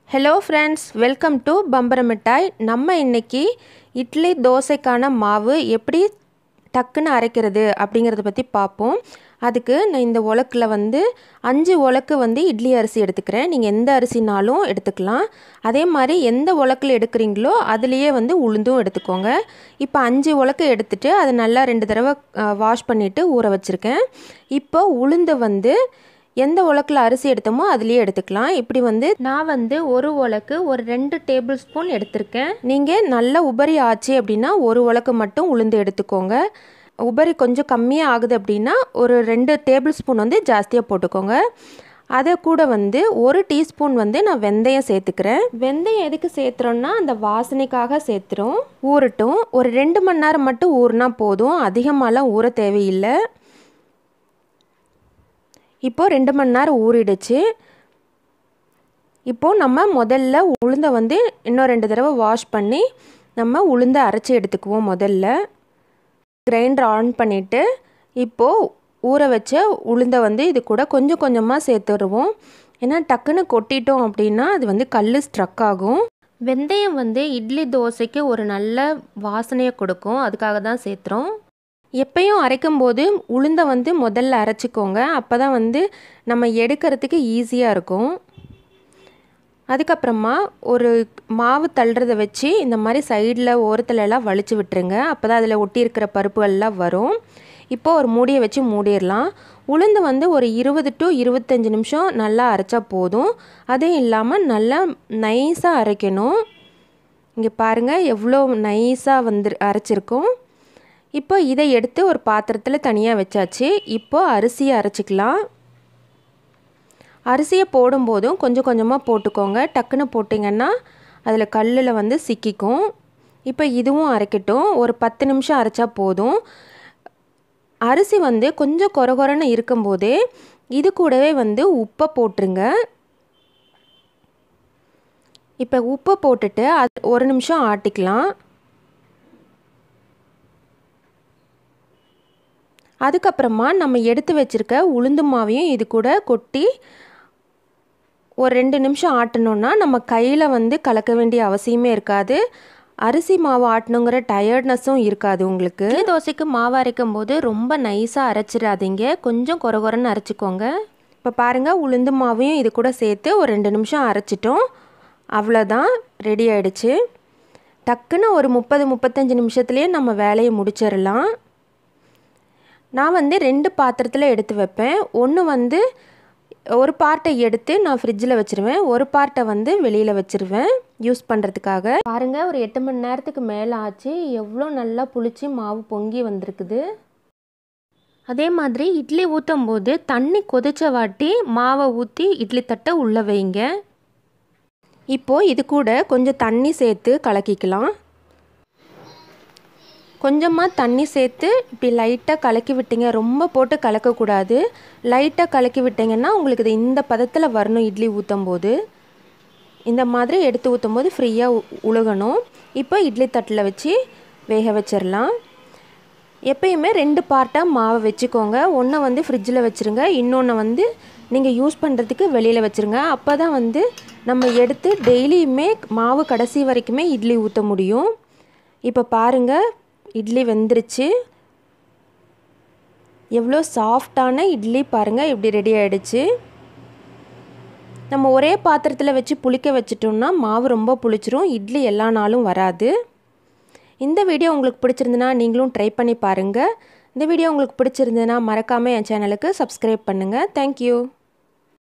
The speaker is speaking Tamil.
ஹலோ ஃப்ரெண்ட்ஸ் வெல்கம் டு பம்பர மிட்டாய் நம்ம இன்னைக்கு இட்லி தோசைக்கான மாவு எப்படி டக்குன்னு அரைக்கிறது அப்படிங்கிறத பற்றி பார்ப்போம் அதுக்கு நான் இந்த உலக்கில் வந்து அஞ்சு உலக்கு வந்து இட்லி அரிசி எடுத்துக்கிறேன் நீங்கள் எந்த அரிசினாலும் எடுத்துக்கலாம் அதே மாதிரி எந்த உலக்கில் எடுக்கிறீங்களோ அதுலேயே வந்து உளுந்தும் எடுத்துக்கோங்க இப்போ அஞ்சு உலக்கு எடுத்துட்டு அதை நல்லா ரெண்டு தடவை வாஷ் பண்ணிவிட்டு ஊற வச்சுருக்கேன் இப்போ உளுந்து வந்து எந்த உலக்கில் அரிசி எடுத்தோமோ அதுலேயே எடுத்துக்கலாம் இப்படி வந்து நான் வந்து ஒரு உலக்கு ஒரு ரெண்டு டேபிள் ஸ்பூன் எடுத்திருக்கேன் நீங்கள் நல்ல உபரி ஆச்சு அப்படின்னா ஒரு உலக்கு மட்டும் உளுந்து எடுத்துக்கோங்க உபரி கொஞ்சம் கம்மியாக ஆகுது அப்படின்னா ஒரு ரெண்டு டேபிள் ஸ்பூன் வந்து ஜாஸ்தியாக போட்டுக்கோங்க அதை கூட வந்து ஒரு டீஸ்பூன் வந்து நான் வெந்தயம் சேர்த்துக்கிறேன் வெந்தயம் எதுக்கு சேர்த்துறோன்னா அந்த வாசனைக்காக சேர்த்துறோம் ஊறட்டும் ஒரு ரெண்டு மணி நேரம் மட்டும் ஊறினா போதும் அதிகமாகலாம் ஊற தேவையில்லை இப்போது ரெண்டு மணி நேரம் ஊறிடுச்சு இப்போது நம்ம முதல்ல உளுந்தை வந்து இன்னும் ரெண்டு தடவை வாஷ் பண்ணி நம்ம உளுந்தை அரைச்சி எடுத்துக்குவோம் முதல்ல கிரைண்டர் ஆன் பண்ணிவிட்டு இப்போது ஊற வச்ச உளுந்தை வந்து இது கூட கொஞ்சம் கொஞ்சமாக சேர்த்துருவோம் ஏன்னா டக்குன்னு கொட்டிட்டோம் அப்படின்னா அது வந்து கல் ஸ்ட்ரக் ஆகும் வெந்தயம் வந்து இட்லி தோசைக்கு ஒரு நல்ல வாசனையை கொடுக்கும் அதுக்காக தான் சேர்த்துறோம் எப்பயும் அரைக்கும் போது உளுந்தை வந்து முதல்ல அரைச்சிக்கோங்க அப்போ தான் வந்து நம்ம எடுக்கிறதுக்கு ஈஸியாக இருக்கும் அதுக்கப்புறமா ஒரு மாவு தள்ளுறதை வச்சு இந்த மாதிரி சைடில் ஓரத்துல எல்லாம் வலிச்சு விட்டுருங்க அப்போ தான் அதில் ஒட்டி இருக்கிற பருப்புகள்லாம் வரும் இப்போ ஒரு மூடியை வச்சு மூடிடலாம் உளுந்து வந்து ஒரு இருபது டு இருபத்தஞ்சி நிமிஷம் நல்லா அரைச்சா போதும் அதுவும் இல்லாமல் நல்லா நைஸாக அரைக்கணும் இங்கே பாருங்கள் எவ்வளோ நைஸாக வந்து அரைச்சிருக்கோம் இப்போ இதை எடுத்து ஒரு பாத்திரத்தில் தனியாக வச்சாச்சு இப்போ அரிசியை அரைச்சிக்கலாம் அரிசியை போடும்போதும் கொஞ்சம் கொஞ்சமாக போட்டுக்கோங்க டக்குன்னு போட்டிங்கன்னா அதில் கல்லில் வந்து சிக்கிக்கும் இப்போ இதுவும் அரைக்கட்டும் ஒரு பத்து நிமிஷம் அரைச்சா போதும் அரிசி வந்து கொஞ்சம் கொர கொரன்னு இருக்கும்போதே இது கூடவே வந்து உப்பை போட்டுருங்க இப்போ உப்பை போட்டுட்டு அது ஒரு நிமிஷம் ஆட்டிக்கலாம் அதுக்கப்புறமா நம்ம எடுத்து வச்சுருக்க உளுந்து மாவையும் இது கூட கொட்டி ஒரு ரெண்டு நிமிஷம் ஆட்டணுன்னா நம்ம கையில் வந்து கலக்க வேண்டிய அவசியமே இருக்காது அரிசி மாவு ஆட்டணுங்கிற டயர்ட்னஸும் இருக்காது உங்களுக்கு தோசைக்கு மாவு அரைக்கும் போது ரொம்ப நைஸாக அரைச்சிடாதீங்க கொஞ்சம் கொர கொரன்னு அரைச்சிக்கோங்க இப்போ பாருங்கள் உளுந்து மாவையும் இது கூட சேர்த்து ஒரு ரெண்டு நிமிஷம் அரைச்சிட்டோம் அவ்வளோதான் ரெடி ஆயிடுச்சு டக்குன்னு ஒரு முப்பது முப்பத்தஞ்சு நிமிஷத்துலேயே நம்ம வேலையை முடிச்சிடலாம் நான் வந்து ரெண்டு பாத்திரத்தில் எடுத்து வைப்பேன் ஒன்று வந்து ஒரு பார்ட்டை எடுத்து நான் ஃப்ரிட்ஜில் வச்சுருவேன் ஒரு பார்ட்டை வந்து வெளியில் வச்சுருவேன் யூஸ் பண்ணுறதுக்காக பாருங்கள் ஒரு எட்டு மணி நேரத்துக்கு மேலே ஆச்சு எவ்வளோ நல்லா புளிச்சு மாவு பொங்கி வந்திருக்குது அதே மாதிரி இட்லி ஊற்றும் போது தண்ணி கொதிச்ச வாட்டி மாவை ஊற்றி இட்லி தட்டை உள்ளே வைங்க இப்போது இது கூட கொஞ்சம் தண்ணி சேர்த்து கலக்கிக்கலாம் கொஞ்சமாக தண்ணி சேர்த்து இப்படி லைட்டாக கலக்கி விட்டீங்க ரொம்ப போட்டு கலக்கக்கூடாது லைட்டாக கலக்கி விட்டிங்கன்னா உங்களுக்கு இது இந்த பதத்தில் வரணும் இட்லி ஊற்றும் போது இந்த மாதிரி எடுத்து ஊற்றும் போது ஃப்ரீயாக உழுகணும் இப்போ இட்லி தட்டில் வச்சு வேக வச்சிடலாம் எப்பயுமே ரெண்டு பார்ட்டாக மாவை வச்சுக்கோங்க ஒன்றை வந்து ஃப்ரிட்ஜில் வச்சுருங்க இன்னொன்று வந்து நீங்கள் யூஸ் பண்ணுறதுக்கு வெளியில் வச்சுருங்க அப்போ தான் வந்து நம்ம எடுத்து டெய்லியுமே மாவு கடைசி வரைக்குமே இட்லி ஊற்ற முடியும் இப்போ பாருங்கள் இட்லி வெந்துருச்சு எவ்வளோ சாஃப்டான இட்லி பாருங்கள் இப்படி ரெடி ஆகிடுச்சு நம்ம ஒரே பாத்திரத்தில் வச்சு புளிக்க வச்சிட்டோம்னா மாவு ரொம்ப புளிச்சிரும் இட்லி எல்லா நாளும் வராது இந்த வீடியோ உங்களுக்கு பிடிச்சிருந்துன்னா நீங்களும் ட்ரை பண்ணி பாருங்கள் இந்த வீடியோ உங்களுக்கு பிடிச்சிருந்ததுன்னா மறக்காமல் என் சேனலுக்கு சப்ஸ்கிரைப் பண்ணுங்கள் தேங்க்யூ